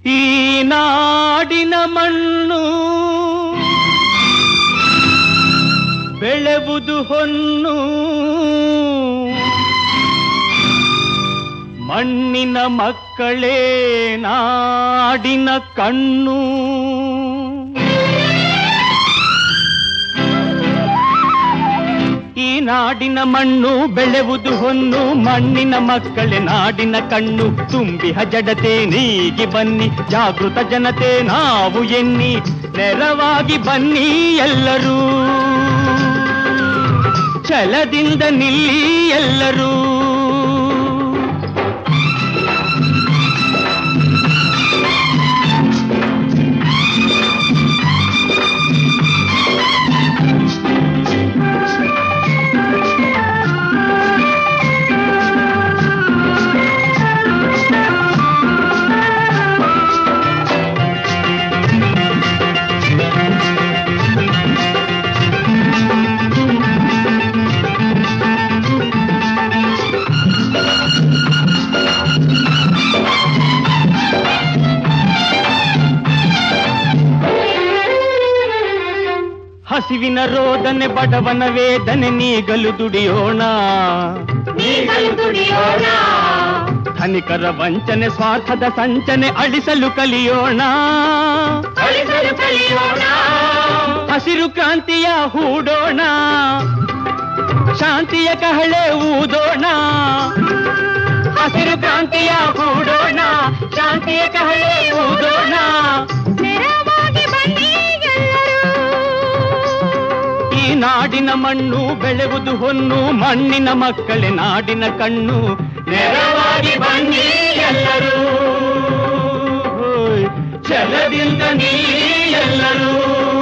ಈ ನಾಡಿನ ಮಣ್ಣು ಬೆಳೆವುದು ಹೊನ್ನು ಮಣ್ಣಿನ ಮಕ್ಕಳೇ ನಾಡಿನ ಕಣ್ಣು ಈ ನಾಡಿನ ಮಣ್ಣು ಬೆಳೆವುದು ಹೊನ್ನು ಮಣ್ಣಿನ ಮಕ್ಕಳೇ ನಾಡಿನ ಕಣ್ಣು ತುಂಬಿಹ ಜಡತೆ ನೀಗಿ ಬನ್ನಿ ಜಾಗೃತ ಜನತೆ ನಾವು ಎನ್ನಿ ನೆರವಾಗಿ ಬನ್ನಿ ಎಲ್ಲರೂ ಛಲದಿಂದ ನಿಲ್ಲಿ ಎಲ್ಲರೂ ಹಸಿವಿನ ರೋದನೆ ಬಡವನ ವೇದನೆ ನೀಗಲು ದುಡಿಯೋಣ ನೀಗಲು ದುಡಿಯೋಣ ಧನಿಕರ ವಂಚನೆ ಸ್ವಾರ್ಥದ ಸಂಚನೆ ಅಳಿಸಲು ಕಲಿಯೋಣ ಅಳಿಸಲು ಕಲಿಯೋಣ ಹಸಿರು ಕ್ರಾಂತಿಯ ಹೂಡೋಣ ಶಾಂತಿಯ ಕಹಳೆ ಊದೋಣ ಹಸಿರು ಕ್ರಾಂತಿಯ ಹೂಡೋಣ ಶಾಂತಿಯ ಕಹಳೆ ಊದೋಣ ನೆರವಾಗಿ ಬನ್ನಿ ಎಲ್ಲರೂ ಈ ನಾಡಿನ ಮಣ್ಣು ಬೆಳೆವುದು ಹೊನ್ನು ಮಣ್ಣಿನ ಮಕ್ಕಳೇ ನಾಡಿನ ಕಣ್ಣು ನೆರವಾಗಿ ಬನ್ನಿ ಎಲ್ಲರೂ ಹೋಯ್, ಛಲದಿಂದ ನೀ ಎಲ್ಲರೂ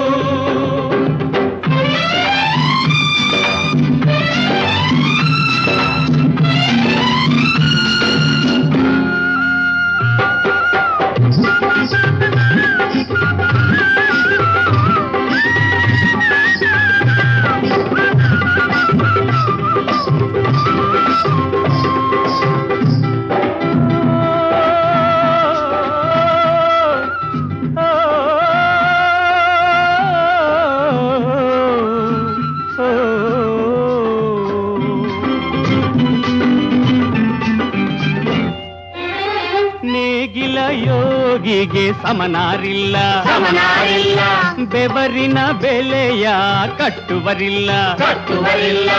ನೇಗಿಲ ಯೋಗಿಗೆ ಸಮನಾರಿಲ್ಲ ಸಮನಾರಿಲ್ಲ ಬೆವರಿನ ಬೆಲೆಯ ಕಟ್ಟುವರಿಲ್ಲ ಕಟ್ಟುವರಿಲ್ಲ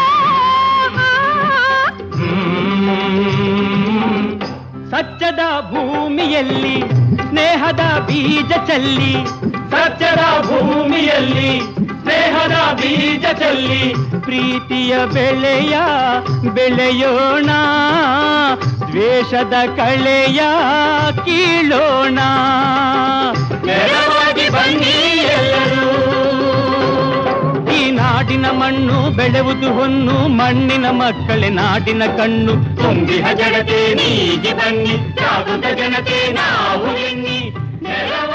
ಸತ್ಯದ ಭೂಮಿಯಲ್ಲಿ ಸ್ನೇಹದ ಬೀಜ ಚೆಲ್ಲಿ ಸತ್ಯದ ಭೂಮಿಯಲ್ಲಿ ಸ್ನೇಹದ ಬೀಜ ಚೆಲ್ಲಿ ಪ್ರೀತಿಯ ಬೆಳೆಯ ಬೆಳೆಯೋಣ ದ್ವೇಷದ ಕಳೆಯ ಕೀಳೋಣ ನೆರವಾಗಿ ಬನ್ನಿ ಎಲ್ಲರೂ ಈ ನಾಡಿನ ಮಣ್ಣು ಬೆಳೆವುದು ಹೊನ್ನು ಮಣ್ಣಿನ ಮಕ್ಕಳೇ ನಾಡಿನ ಕಣ್ಣು ತುಂಬಿಹ ಜಡತೆ ನೀಗಿ ಬನ್ನಿ ಜಾಗೃತ ಜನತೆ ನಾವು ಎನ್ನಿ ನೆರವ